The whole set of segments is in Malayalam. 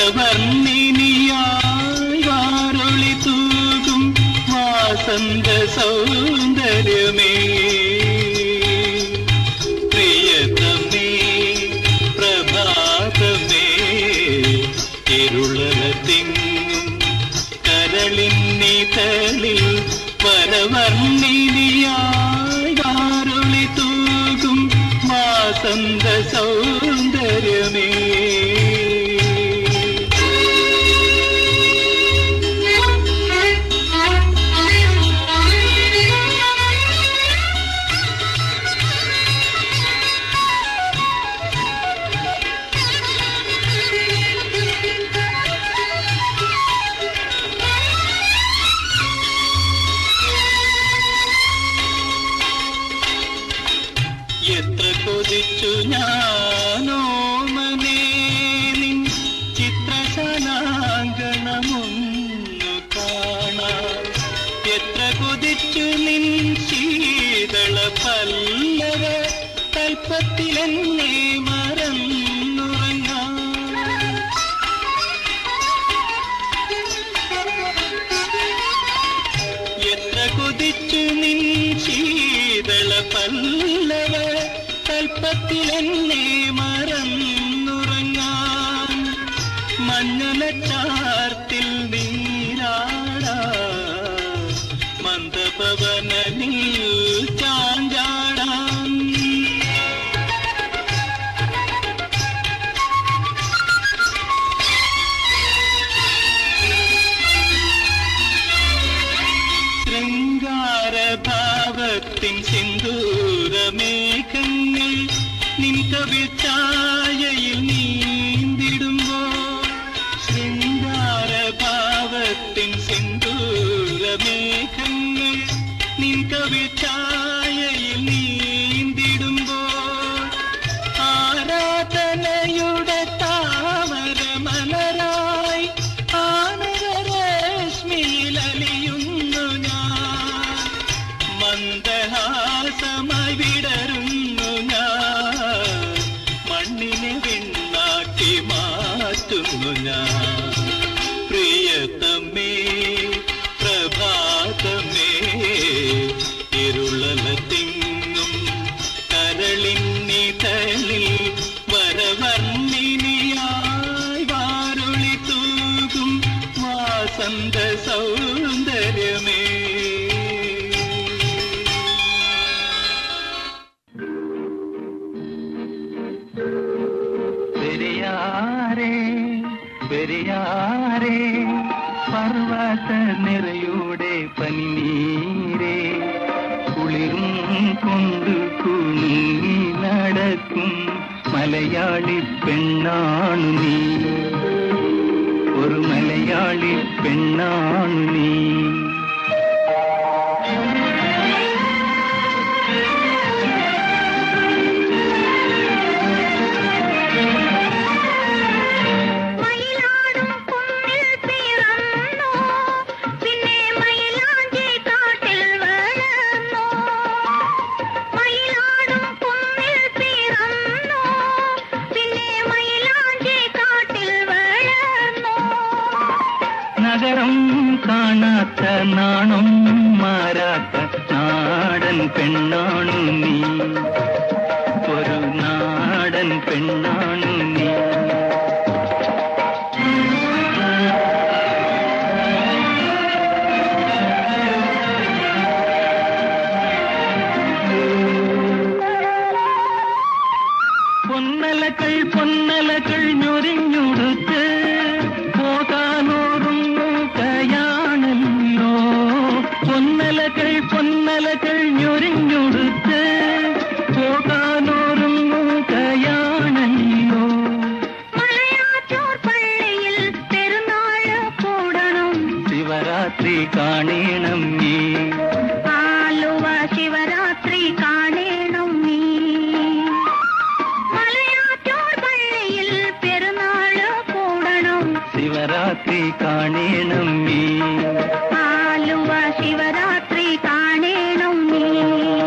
വരവർണ്ണിനിയായി വാരൊളി തൂകും വാസന്ത സൗന്ദര്യമേ പ്രിയതമേ പ്രഭാതമേ ഇരുളതിങ്ങും കരളിന്നിതളിൽ വരവർണ്ണിനിയായി വാരൊളി തൂകും വാസന്ത സൗന്ദര്യമേ എത്ര കൊതിച്ചു ഞാനോ മനെ നിൻ ചിത്രശാലാങ്കണമൊന്നു കാണാൻ എത്ര കൊതിച്ചു നിൻ ശീതള പല്ലവ കൽപ്പത്തിലെന്നെ മറന്നുറങ്ങാൻ എത്ര കൊതിച്ചു നിൻ ശീതള പല്ലവ കൽപ്പത്തിലെന്നെ മറന്നുറങ്ങാൻ മഞ്ഞലച്ചാർത്തിൽ നീരാടാ മന്ദപവനിൽ ചാഞ്ചാടാൻ ശൃംഗാരഭാവത്തിൻ സിന്ദൂരമേഘങ്ങൾ നിൻ കവിൾ ചായയിൽ നീന്തിടുമ്പോൾ ശൃംഗാരഭാവത്തിൻ സിന്ദൂരമേഘങ്ങൾ നിൻ കവിൾ ചായയിൽ നീന്തിടുമ്പോൾ ആരാധനയുടെ താമര മലരായി ആനരശ്മിയിലലിയുന്നു ഞാൻ മന്ദഹാസമായി വിടരുന്നു ഞാൻ മണ്ണിനെ വിണ്ണാക്കി മാറ്റുന്നു ഞാൻ പ്രിയതമേ പ്രഭാതമേ ഇരുളലത്തിങ്ങും കരളിന്നിതളിൽ വരവർണ്ണിനിയായി വാരൊളി തൂകും വാസന്ത സൗന്ദര്യമേ പെരിയാരേ പെരിയാരേ പർവ്വത നിറയുടെ പനിനീരേ കുളിരും കൊണ്ട് കുണുങ്ങി നടക്കും മലയാളി പെണ്ണാണു നീ ഒരു മലയാളി പെണ്ണാണു നീ മയിലാടും കുന്നിൽ പിറന്നോ പിന്നെ മയിലാഞ്ചി കാട്ടിൽ വളർന്നോ മയിലാടും കുന്നിൽ പിറന്നോ പിന്നെ മയിലാഞ്ചി കാട്ടിൽ വളർന്നോ നഗരം കാണാത്ത നാണം മാറാത്ത നാടൻ പെണ്ണാണു നീ ഒരു നാടൻ പെണ്ണാണു നീ പൊന്നലകൾ പൊന്നലകൾ ഞൊരിഞ്ഞുടുത്ത് പോകാനോറുങ്ങുകയാണല്ലോ പൊന്നലകൾ പൊന്നലകൾ ഞൊരിഞ്ഞുടുത്ത് പോകാനോറുങ്ങുകയാണല്ലോ മലയാറ്റൂർ പള്ളിയിൽ പെരുന്നാള് കൂടണം ശിവരാത്രി കാണേണം നീ ആലുവ ശിവരാത്രി കാണേണം നീ മലയാറ്റൂർ പള്ളിയിൽ പെരുന്നാള് കൂടണം ശിവരാത്രി കാണേണം നീ ആലുവ ശിവരാത്രി കാണേണം നീ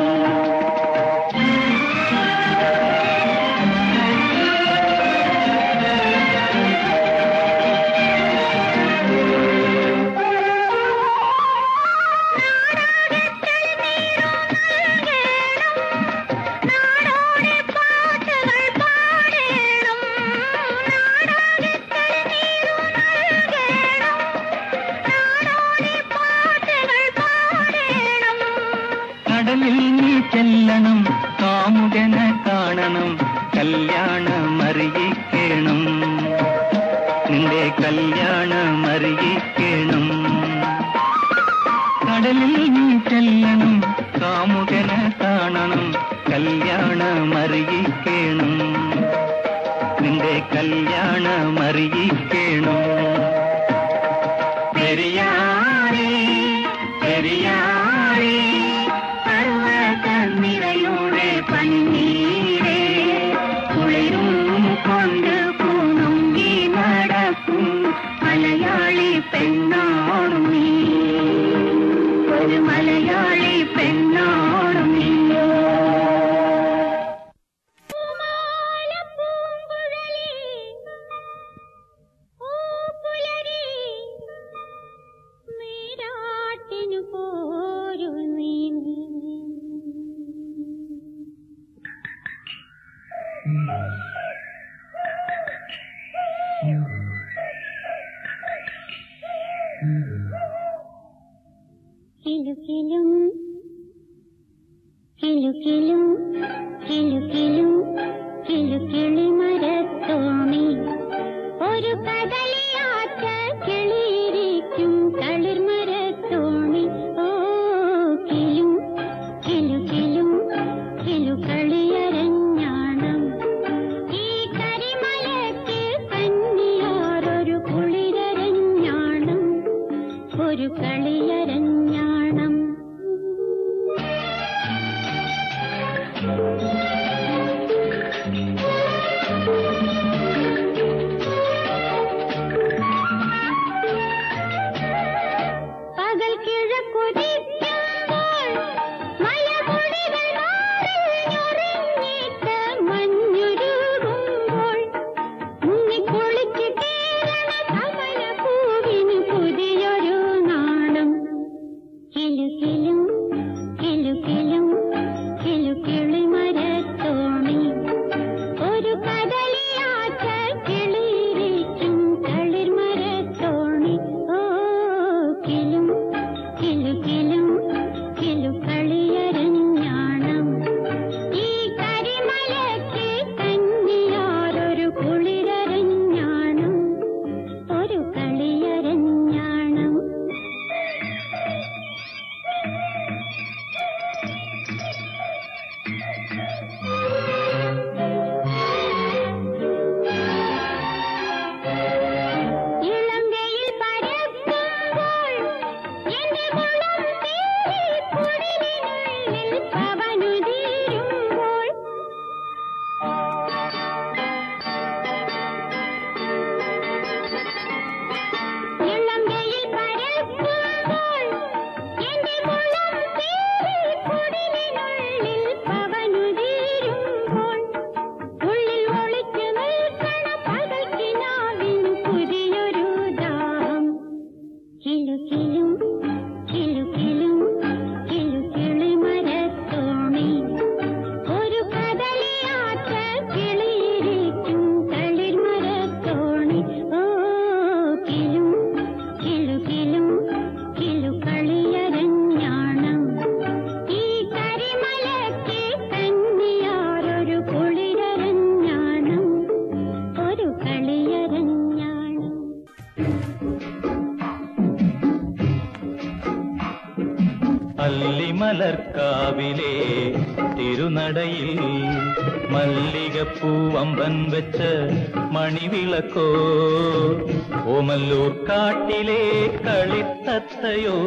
കടലിൽ നീ ചെല്ലണം കാമുകനെ കാണണം കല്യാണം അറിയിക്കണം നിന്റെ കല്യാണം അറിയിക്കണം കടലിൽ നീ ചെല്ലണം കാമുകനെ കാണണം കല്യാണം അറിയിക്കണം നിന്റെ കല്യാണം അറിയിക്കണം പെരിയാറേ പെരിയാറേ പർവ്വത നിറയുടെ പന്നീരേ കുളിരും കൊണ്ട് പൂണുങ്കി നടക്കും മലയാളി പെണ്ണോടും നീ ഒരു മലയാളി പെണ്ണോടും നീ പോരു നീ കിലുകിലും കിലുകിലും കിലുകിലും കിലുകിളി മരത്തോണി ഒരു കടലിയാറ്റ കിളിയിരിക്കും തളിർമരത്തോണി ഓ കിലും കിലുകിലും കിലുകളിയരഞ്ഞാണം ഈ കരിമലയ്ക്ക് കന്നിയാറൊരു കുളിരരഞ്ഞാണം ഒരു കളിയരഞ്ഞാണം പകൽ കിഴക്കുതിക്കുമ്പോൾ മലമുടികൾ മാറിഞ്ഞൊറിഞ്ഞിട്ട് മഞ്ഞുരുകുമ്പോൾ മുങ്ങിക്കുളിച്ച് കേറണ കമലപ്പൂവിന് പുതിയൊരു നാണം കിലുകിലും കിലുകിലും കിലുകിളി മരത്തോണി ഒരു കടലിയാറ്റ കിളിയിരിക്കും തളിർമരത്തോണി ഓ കിലും കിലുകിലും കിലുകളിയരഞ്ഞാണം ഈ കരിമലയ്ക്ക് കന്നിയാറൊരു കുളിരരഞ്ഞാണം ഒരു കളിയരഞ്ഞാണം ഇളങ്കയിൽ പരക്കുമ്പോൾ എന്റെ മുളം തീരി കുടിലിനുള്ളിൽ പവനുതീരുമ്പോൾ ഇളങ്കയിൽ പരക്കുമ്പോൾ എന്റെ മുളം തീരി കുടിലിനുള്ളിൽ പവനുതീരുമ്പോൾ ഉള്ളിൽ ഒളിച്ചു നിൽക്കണ പകൽക്കിനാവിന് പുതിയൊരു ദാഹം കിലുകിലും കിലുകിലും കിലുകിളി മരത്തോണി ഒരു കടലിയാറ്റ കിളിയിരിക്കും തളിർമരത്തോണി ഓ കിലും കിലുകിലും കിലുകളിയരഞ്ഞാണം ഈ കരിമലയ്ക്ക് കന്നിയാറൊരു കുളിരരഞ്ഞാണം ഒരു കളിയരഞ്ഞാണം അല്ലിമലർക്കാവിലെ തിരുനടയിൽ മല്ലികപ്പൂവമ്പൻ വെച്ച് മണിവിളക്കോ ഓമല്ലൂർ കാട്ടിലെ കളിത്തത്തയോ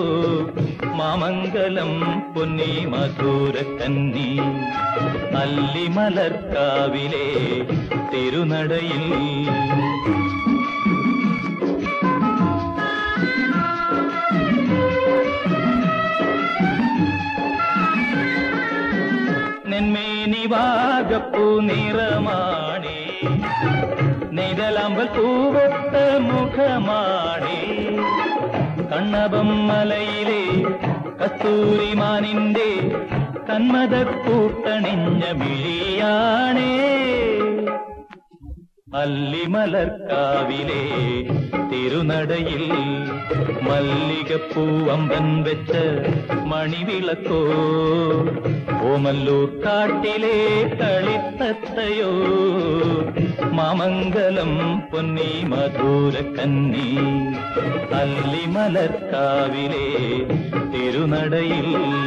മാമംഗലം പൊന്നി മധുര കന്നി അല്ലിമലർക്കാവിലെ തിരുനടയിൽ നെന്മേനി വാഗപ്പൂ നിറമാണേ നിഴലാമ്പൽ പൂവൊത്ത മുഖമാണേ കണ്ണപം മലയിലെ കസ്തൂരിമാനിന്റെ കന്മതക്കൂട്ടണിഞ്ഞ മിഴിയാണേ അല്ലിമലർക്കാവിലെ തിരുനടയിൽ മല്ലികപ്പൂവമ്പൻ വെച്ച മണിവിളക്കോ ഓമല്ലൂർ കാട്ടിലെ കളിത്തത്തയോ മാമംഗലം പൊന്നി മധുര കന്നി അല്ലിമലർക്കാവിലെ തിരുനടയിൽ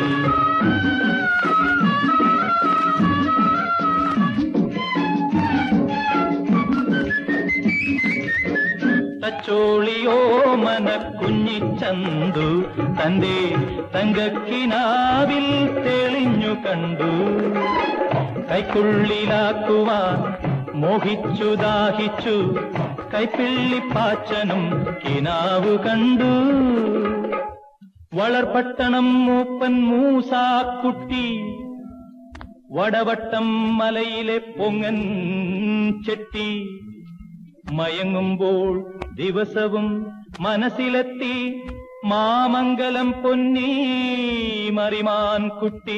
തച്ചോളിയോ മന കുഞ്ഞിച്ചന്തു തന്റെ തങ്കക്കിനാവിൽ തെളിഞ്ഞു കണ്ടു കൈക്കുള്ളിലാക്കുവാൻ മോഹിച്ചു ദാഹിച്ചു കൈപ്പിള്ളിപ്പാച്ചനും കിനാവു കണ്ടു വളർപട്ടണം മൂപ്പൻ മൂസാക്കുട്ടി വടവട്ടം മലയിലെ പൊങ്ങൻ ചെട്ടി മയങ്ങുമ്പോൾ ദിവസവും മനസ്സിലെത്തി മാമംഗലം പൊന്നി മറിമാൻ കുട്ടി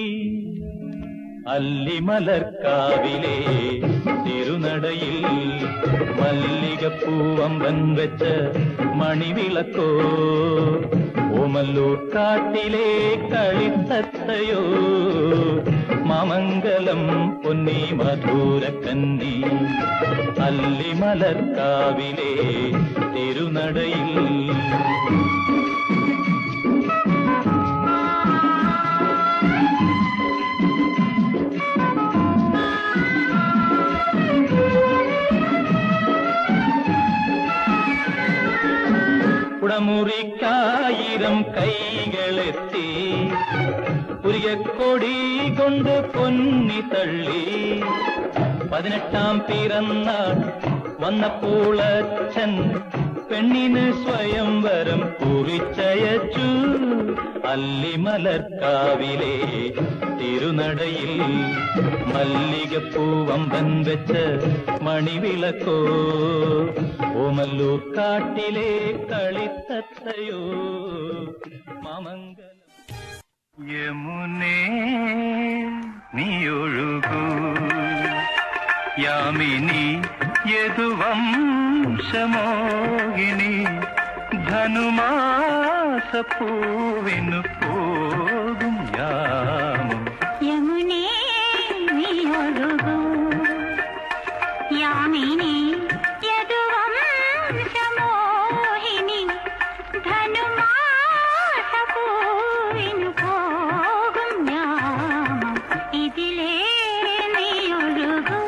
അല്ലിമലർക്കാവിലെ തിരുനടയിൽ മല്ലികപ്പൂവമ്പൻ വെച്ച മണിവിളക്കോ ഓമല്ലൂർ കാട്ടിലെ കളിത്തത്തയോ മാമംഗലം പൊന്നി മധുര കന്നി അല്ലിമലർക്കാവിലെ തിരുനടയിൽ കുടമുറിക്കായിരം കൈകളെത്തി പുരികക്കൊടി കൊണ്ട് പൊന്നി തള്ളി പതിനെട്ടാം പിറന്നാൾ വന്നപ്പോൾ അച്ഛൻ പെണ്ണിന് സ്വയംവരം കുറിച്ചയച്ചു അല്ലിമലർക്കാവിലെ തിരുനടയിൽ മല്ലികപ്പൂവമ്പൻ വെച്ച് മണിവിളക്കോ ഓമല്ലൂർ കാട്ടിലെ കളിത്തത്തയോ മാമംഗലം യമുനേ നീയൊഴുകൂ യാമിനി യദുവംശമോഹിനി ധനുമാസപ്പൂവിനു പോകും യാമം യമുനേ നീയൊഴുകൂ യാമിനി യദുവംശമോഹിനി ധനുമാസപൂവിനു പോകും യാമം ഇതിലേ നീയൊഴുകൂ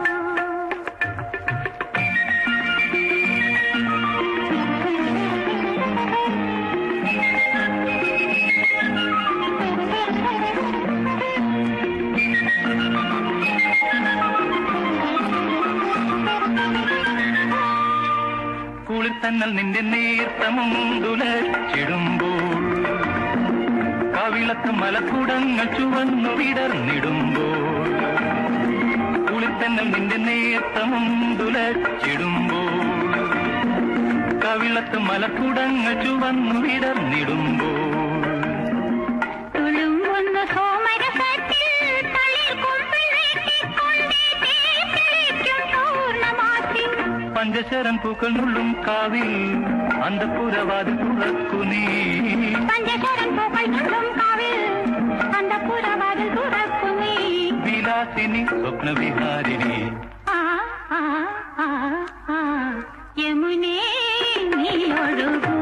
കുളിർത്തന്നൽ നിന്റെ നേർത്തമുണ്ടുലച്ചിടുമ്പോൾ കവിളത്ത് മലക്കുടങ്ങൾ ചുവന്നു വിടർന്നിടുമ്പോൾ കുളിർത്തന്നൽ നിന്റെ നേർത്തമുണ്ടുലച്ചിടുമ്പോൾ കവിളത്ത് മലക്കുടങ്ങൾ ചുവന്നു വിടർന്നിടുമ്പോൾ തുളുമ്പുന്ന സോമരസത്തിൽ തളിർ കൊമ്പിൽ നീട്ടിക്കൊണ്ടേ തേച്ചലിക്കും പൂർണ്ണമാക്കി പഞ്ചശരൻ പൂക്കൾ നുള്ളും കാവിൽ അന്തപുരവാതി തുറക്കു നീ പഞ്ചശരൻ പൂക്കൾ ചുണ്ടും കാവിൽ അന്തപുരവാതിൽ തുറക്കുന്നേ വിലാസിനി സ്വപ്നവിഹാരിണി ആ ആ ആ ആ യമുനേ നീയൊഴുകൂ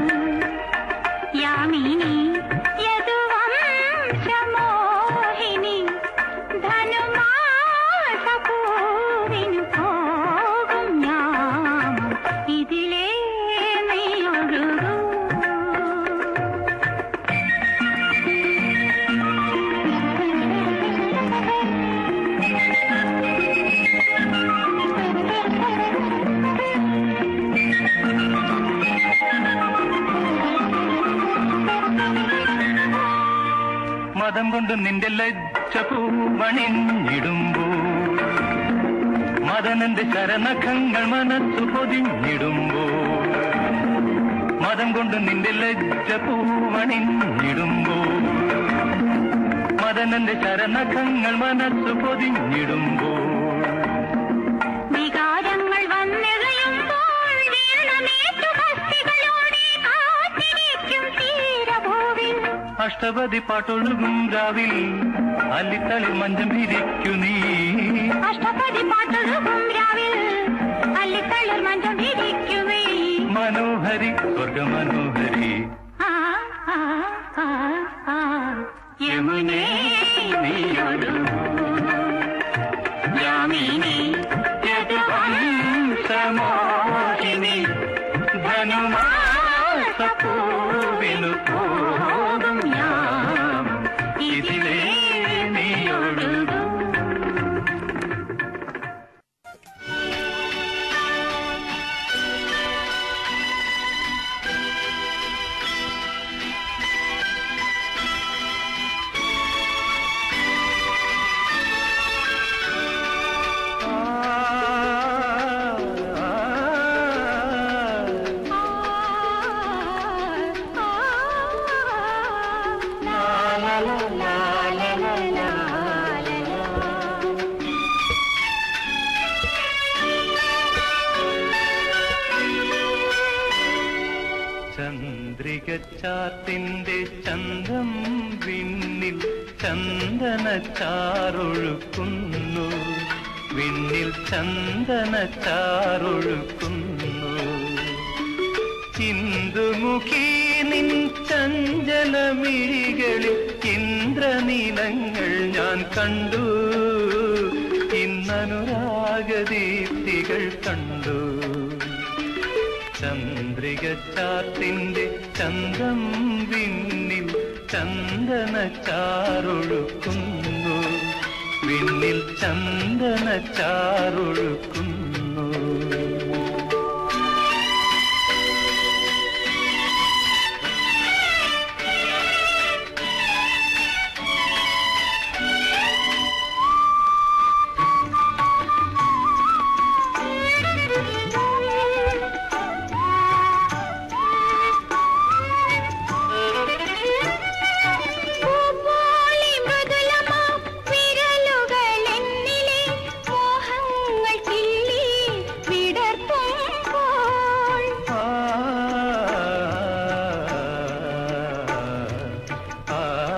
യാമിനി യദുവംശമോഹിനി ധനുമാസപൂവിനു പോകും യാമം ഇതിലേ നീയൊഴുകൂ മതം കൊണ്ട് നിന്റെ ലജ്ജ പൂവണിഞ്ഞിടുമ്പോൾ മദനന്റെ ശരണഖങ്ങൾ മനസ്സു പൊതിഞ്ഞിടുമ്പോൾ മതം കൊണ്ട് നിന്റെ ലജ്ജ പൂവണിഞ്ഞിടുമ്പോൾ മദനന്റെ ശരണഖങ്ങൾ മനസ്സു പൊതിഞ്ഞിടുമ്പോൾ വികാരങ്ങൾ അഷ്ടപതി പാട്ടൊഴുകും രാവിൽ അല്ലിത്തളിൽ മഞ്ചം വിരിക്കു നീ അഷ്ടപതി പാട്ടൊഴുകും രാവിൽ അല്ലിത്തളിർ മഞ്ചം വിരിക്കുമേ മനോഹരി സ്വർഗ മനോഹരി ആ ആ ആ ആ യമുനേ നീയൊഴുകൂ യാമിനി യദുവംശമോഹിനി ധനുമാസപ്പൂവിനു പോകും യാമം ഇതിലേ നീയൊഴുകൂ ചന്ദ്രികച്ചാത്തിന്റെ ചന്തം വിണ്ണിൽ ചന്ദന ചാറൊഴുക്കുന്നു വിണ്ണിൽ ചന്ദന ചാറൊഴുക്കുന്നു ഇന്ദുമുഖി നിൻ ചഞ്ചലമിഴികളിൽ ഇന്ദ്രനീലങ്ങൾ ഞാൻ കണ്ടു ഇന്നനുരാഗദീപ്തികൾ കണ്ടു ചന്ദ്രികച്ചാത്തിന്റെ ചന്തം വിണ്ണിൽ ചന്ദന ചാറൊഴുക്കുന്നു വിണ്ണിൽ ചന്ദന ചാറൊഴുക്കുന്നു പൂപ്പോളി മൃദുലമാം വിരലുകളെന്നിലെ മോഹങ്ങൾ കിള്ളി വിടർത്തുമ്പോൾ ആ ആ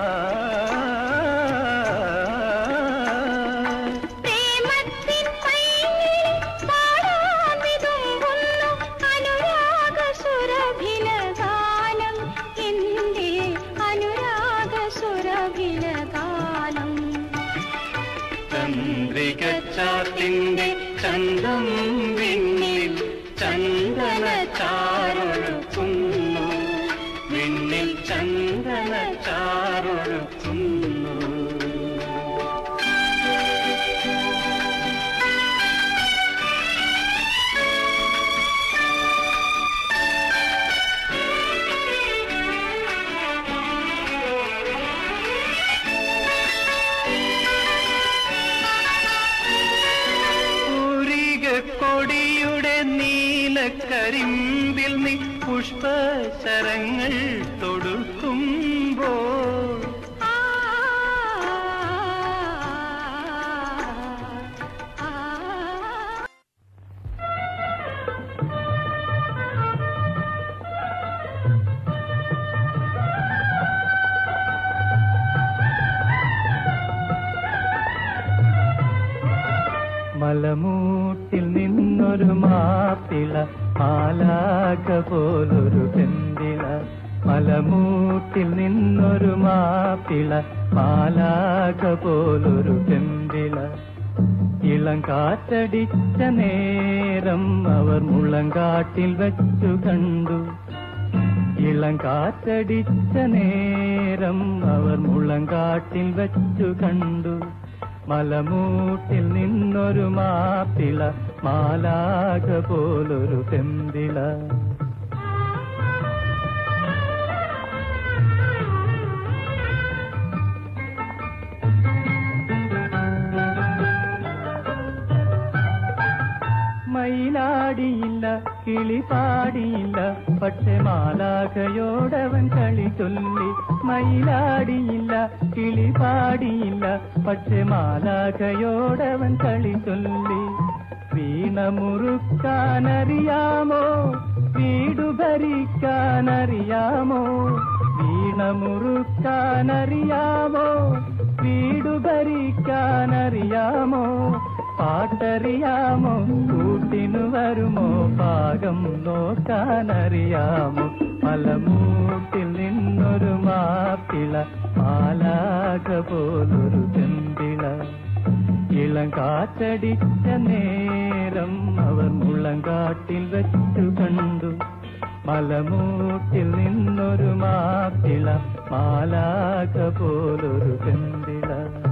പ്രേമത്തിൻ പൈങ്കിളി പാടാൻ വിതുമ്പുന്നു അനുരാഗ സുരഭില ഗാനം എന്റെ അനുരാഗ സുരഭില ഗാനം ചന്ദ്രികച്ചാത്തിന്റെ ചന്തം വിണ്ണിൽ ചന്ദന ചാറൊഴുക്കുന്നു വിണ്ണിൽ ചന്ദന ചാറൊഴുക്കുന്നു പൂരിക കൊടിയുടെ നീലക്കരിമ്പിൽ നീ പുഷ്പശരങ്ങൾ തൊടുക്കുമ്പോൾ ആ ആ മലമൂട്ടിൽ നിന്നൊരു മാപ്പിള ആലാക പോലൊരു പെന്തിള മലമൂട്ടിൽ നിന്നൊരു മാപ്പിള ആലാക പോലൊരു പെന്തിള ഇളം കാറ്റടിച്ച നേരം അവർ മുളങ്കാട്ടിൽ വെച്ചു കണ്ടു ഇളം കാറ്റടിച്ച നേരം അവർ മുളങ്കാട്ടിൽ വെച്ചു കണ്ടു മലമൂട്ടിൽ നിന്നൊരു മാപ്പിള മാലാക പോലൊരു പെന്തിള മയിലാടിയില്ല കിളി പാടിയില്ല പക്ഷെ മാലാകയോടവൻ കളി ചൊല്ലി മയിലാടിയില്ല കിളി പാടിയില്ല പക്ഷെ മാലാകയോടവൻ കളി ചൊല്ലി വീണ മുറുക്കാനറിയാമോ വീടു ഭരിക്കാനറിയാമോ വീണ മുറുക്കാനറിയാമോ വീടു ഭരിക്കാനറിയാമോ പാട്ടറിയാമോ കൂട്ടിനു വരുമോ പാകം നോക്കാനറിയാമോ മലമൂട്ടിൽ നിന്നൊരു മാപ്പിള മാലാക പോലൊരു ചെമ്പിള ഇളം കാറ്റടിച്ച നേരം അവർ മുളങ്കാട്ടിൽ വെച്ചു കണ്ടു മലമൂട്ടിൽ നിന്നൊരു മാപ്പിള മാലാക പോലൊരു ചെമ്പിള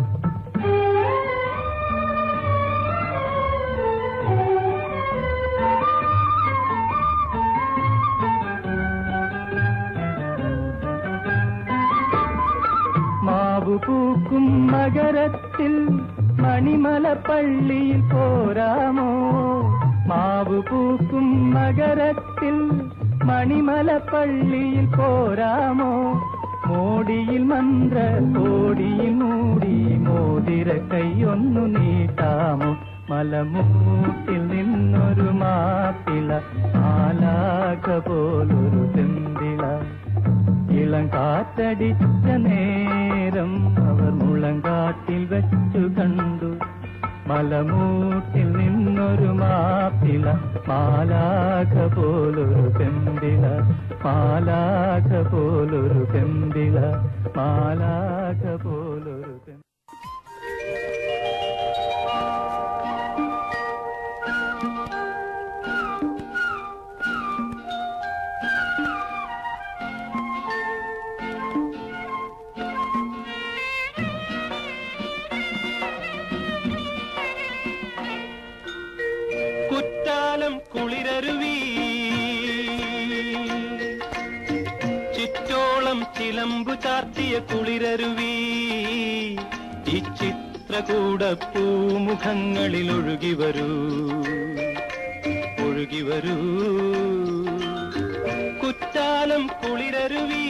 മാവു പൂക്കും നഗരത്തിൽ മണിമല പള്ളിയിൽ പോരാമോ മാവു പൂക്കും നഗരത്തിൽ മണിമല പള്ളിയിൽ പോരാമോ മോടിയിൽ മന്ത്ര കോടിയിൽ മൂടി മോതിര കൈയൊന്നു നീട്ടാമോ മലമൂട്ടിൽ നിന്നൊരു മാപ്പിള ആലാക പോലൊരു ചെന്തിള ഇളം കാറ്റടിച്ച നേരം അവർ മുളങ്കാട്ടിൽ വെച്ചു കണ്ടു മലമൂട്ടിൽ നിന്നൊരു മാപ്പിള മാലാക പോലൊരു പെമ്പിള മാലാക പോലൊരു പെമ്പിള മാലാക പോലൊരു പെമ്പിള കുറ്റാലം കുളിരരുവി ചുറ്റോളം ചിലമ്പു ചാർത്തിയ കുളിരരുവി ഈ ചിത്രകൂട പൂമുഖങ്ങളിൽ ഒഴുകി വരൂ ഒഴുകി വരൂ കുറ്റാലം കുളിരരുവി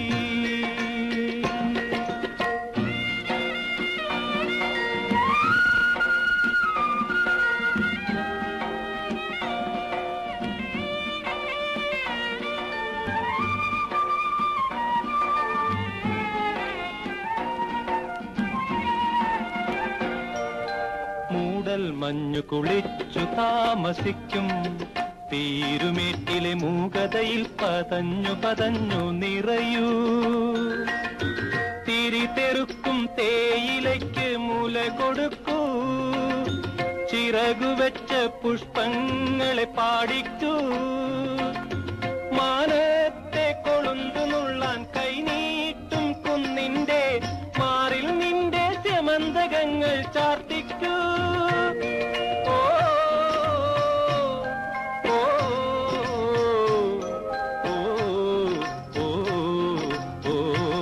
മൂടൽ മഞ്ഞു കുളിച്ചു താമസിക്കും തീരുമേട്ടിലെ മൂകതയിൽ പതഞ്ഞു പതഞ്ഞു നിറയൂ തിരിതെറുക്കും തേയിലയ്ക്ക് മുല കൊടുക്കൂ ചിറകുവെച്ച പുഷ്പങ്ങളെ പാടിക്കൂ മാനത്തെ കൊളുന്തു നുള്ളാൻ കൈനീട്ടും കുന്നിന്റെ മാറിൽ നിന്റെ സ്യമന്തകങ്ങൾ ചാർത്തിക്കൂ ഓ, ഓ, ഓ, ഓ, ഓ.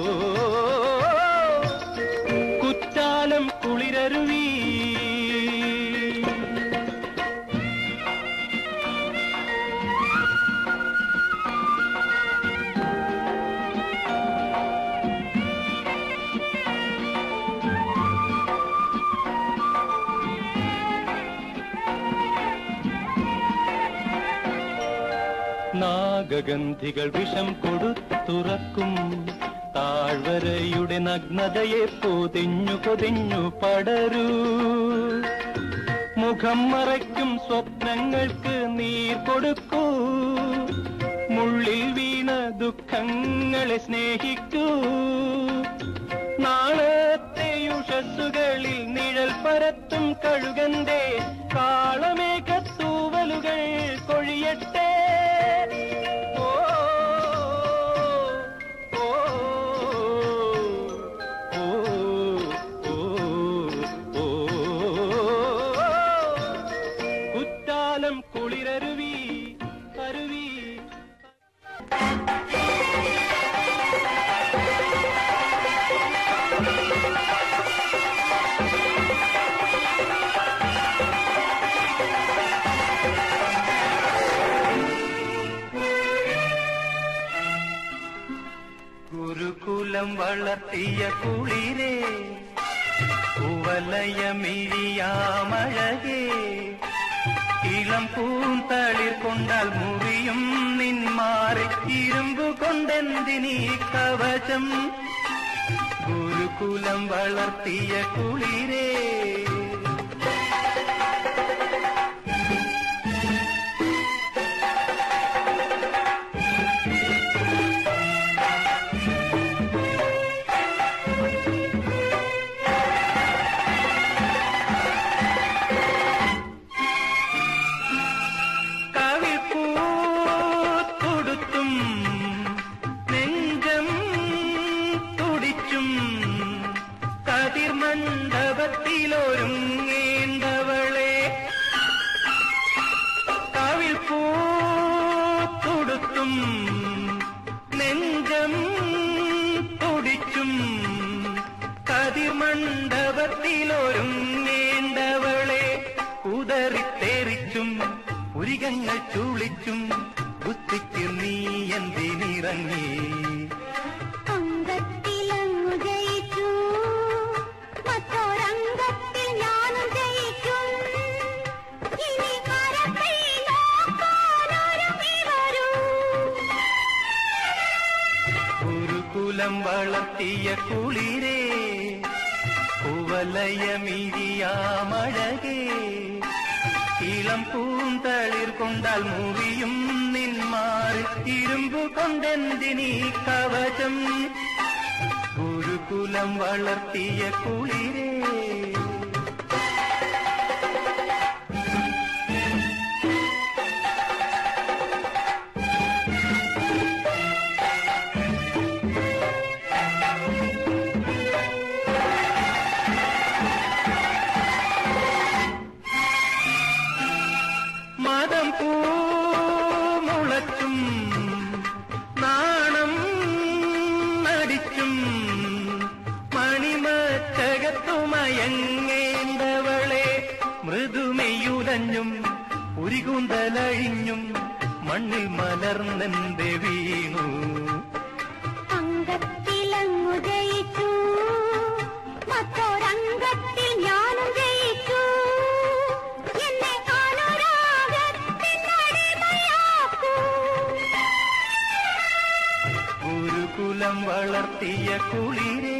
കുറ്റാലം കുളിരരുവി നാഗഗന്ധികൾ വിഷം കൊടുത്തുറക്കും താഴ്വരയുടെ നഗ്നതയെ പൊതിഞ്ഞു പൊതിഞ്ഞു പടരൂ മുഖം മറയ്ക്കും സ്വപ്നങ്ങൾക്ക് നീർ കൊടുക്കൂ മുള്ളിൽ വീണ ദുഃഖങ്ങളെ സ്നേഹിക്കൂ നാളത്തെ യുഷസ്സുകളിൽ നിഴൽ പരത്തും കഴുകന്റെ കാളമേഘത്തൂവലുകൾ കൊഴിയട്ടെ ഓ, ഓ, ഓ, ഓ, ഓ, കുറ്റാലം കുളിരരുവി അരുവി ഗുരുകുലം വളർത്തിയ കുളിരേ കുവലയമിഴിയാമഴകേ ഇളം പൂന്തളിർ കൊണ്ടാൽ മുറിയും നിന്മാറി ഇരുമ്പു കൊ കൊണ്ടെന്തിനീ കവചം ഗുരുകുലം വളർത്തിയ കുളിരേ കവിൾ പൂത്തൊടുത്തും നെഞ്ചം തുടിച്ചും കതിർമണ്ഡപത്തിലൊരുങ്ങേണ്ടവളെ കവിൾ പൂത്തൊടുത്തും നെഞ്ചം തുടിച്ചും കതിർമണ്ഡപത്തിലൊരുങ്ങേണ്ടവളെ കുതറിത്തെറിച്ചും പുരികങ്ങൾ ചൂളിച്ചും ബുദ്ധിക്ക് നീ എന്തിനിറങ്ങി അംഗത്തിലങ്ങു ജയിച്ചു മറ്റൊരംഗത്തിൽ ഞാനും ജയിക്കും ഇനി മരത്തിൽ നോക്കാനൊരുങ്ങി വരൂ ഗുരുകുലം വളർത്തിയ കുളിരേ കുവലയമിഴിയാമഴകേ ഇളം പൂന്തളിർ കൊണ്ടാൽ മുറിയും നിന്മാർ ഇരുമ്പു കൊണ്ടെന്തിനീ കവചം ഗുരുകുലം വളർത്തിയ കുളിരേ മതം പൂമുളച്ചും നാണം നടിച്ചും മണിമച്ചകത്തുമയങ്ങേണ്ടവളെ മൃദുമെയുലഞ്ഞും ഉരികുന്തലഴിഞ്ഞും മണ്ണിൽ മലർന്നെന്റെ വീണു അംഗത്തിലങ്ങു ജയിച്ചു മറ്റൊരംഗത്തിൽ ഞാനും ജയിച്ചു എന്നെ അനുരാഗത്തിനടിമയാക്കൂ ഗുരുകുലം വളർത്തിയ കുളിരേ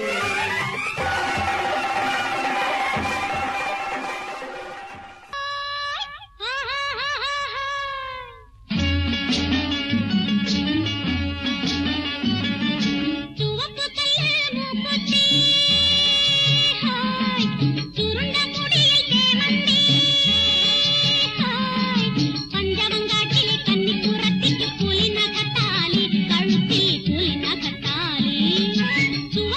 ചുവപ്പു തയ്യൽ മൂക്കുത്തി ഹായ് ചുരുണ്ട മുടിയിൽ ചേമന്തി ഹായ് പഞ്ചമങ്കാട്ടിലെ കന്നിപ്പുറത്തേക്ക് പുലിനഖത്താലി കഴുത്തിൽ പുലിനഖത്താലി ചുവ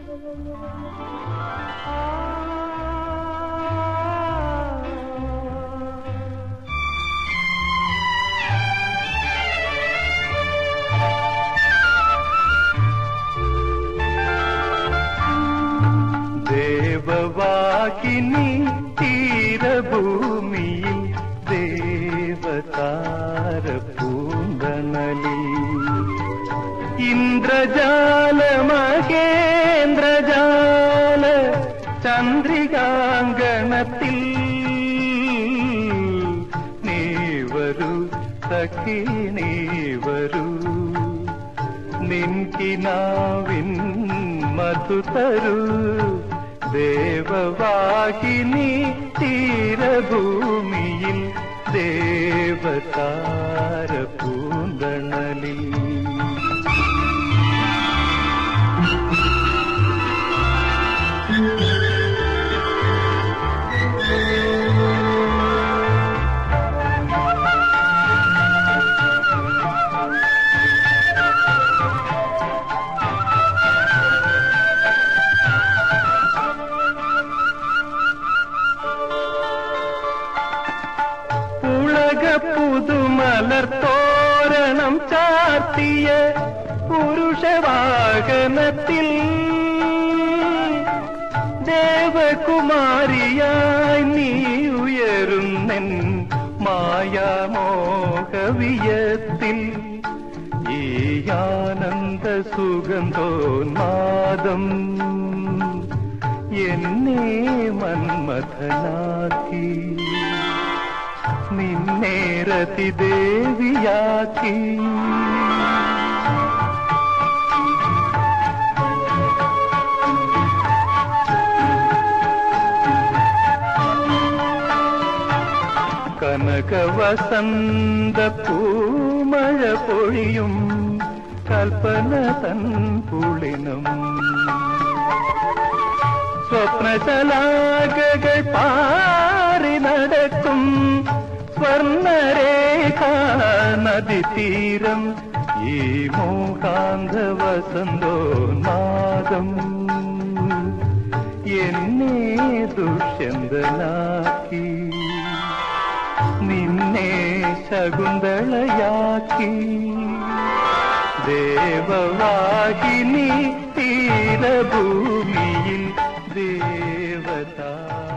ദേവവാഹിനി തീരഭൂമിയിൽ ദേവതാര പൂന്തണലിൽ ഇന്ദ്രജാല മഹേന്ദ്രജാല ചന്ദ്രികാങ്കണത്തിൽ നീ വരൂ സഖി നീ വരൂ നിൻകിനാവിൻ മധു തരൂ ദേവവാഹിനി തീരഭൂമിയിൽ ദേവതാര പൂന്തണലിൽ ഉലക പുതുമലർ തോരണം ചാർത്തിയ പുരുഷവാഹനത്തിൽ ദേവകുമാരിയായി നീ ഉയരുന്നെൻ മായാമോഹവിയത്തിൽ ഈ ആനന്ദ സുഗന്ധോന്മാദം എന്നെ മന്മഥനാക്കി നിന്നെ രതിദേവിയാക്കി കനകവസന്ത പൂമഴ പൊഴിയും കൽപ്പന തൻ പുളിനം സ്വപ്നശലാകകൾ പാറി നടക്കും സ്വർണരേഖ നദി തീരം ഈ മോഹാന്ത വസന്തോന്മാദം എന്നെ ദുഷ്യന്തനാക്കി നിന്നെ ശകുന്തളയാക്കി ദേവവാഹിനി തീരഭൂമിയിൽ ദേവതാ